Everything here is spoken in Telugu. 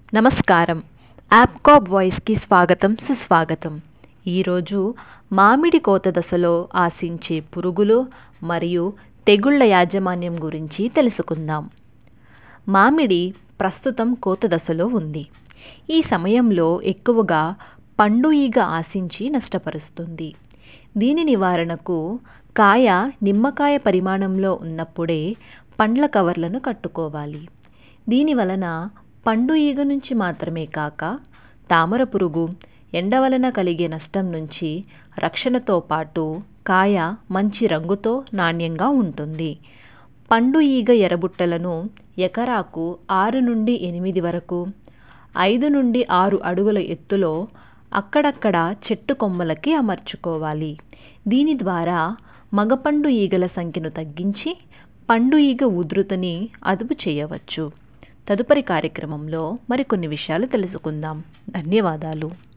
నమస్కారం యాప్కాప్ వాయిస్కి స్వాగతం సుస్వాగతం ఈరోజు మామిడి కోత దశలో ఆశించే పురుగులు మరియు తెగుళ్ళ యాజమాన్యం గురించి తెలుసుకుందాం మామిడి ప్రస్తుతం కోత దశలో ఉంది ఈ సమయంలో ఎక్కువగా పండు ఈగ ఆశించి నష్టపరుస్తుంది దీని నివారణకు కాయ నిమ్మకాయ పరిమాణంలో ఉన్నప్పుడే పండ్ల కవర్లను కట్టుకోవాలి దీని వలన పండు ఈగ నుంచి మాత్రమే కాక తామర పురుగు ఎండ వలన కలిగే నష్టం నుంచి రక్షణతో పాటు కాయ మంచి రంగుతో నాణ్యంగా ఉంటుంది పండు ఈగ ఎర్రబుట్టలను ఎకరాకు ఆరు నుండి ఎనిమిది వరకు ఐదు నుండి ఆరు అడుగుల ఎత్తులో అక్కడక్కడ చెట్టు కొమ్మలకి అమర్చుకోవాలి దీని ద్వారా మగపండు ఈగల సంఖ్యను తగ్గించి పండు ఈగ ఉధృతిని అదుపు చేయవచ్చు తదుపరి కార్యక్రమంలో మరికొన్ని విషయాలు తెలుసుకుందాం ధన్యవాదాలు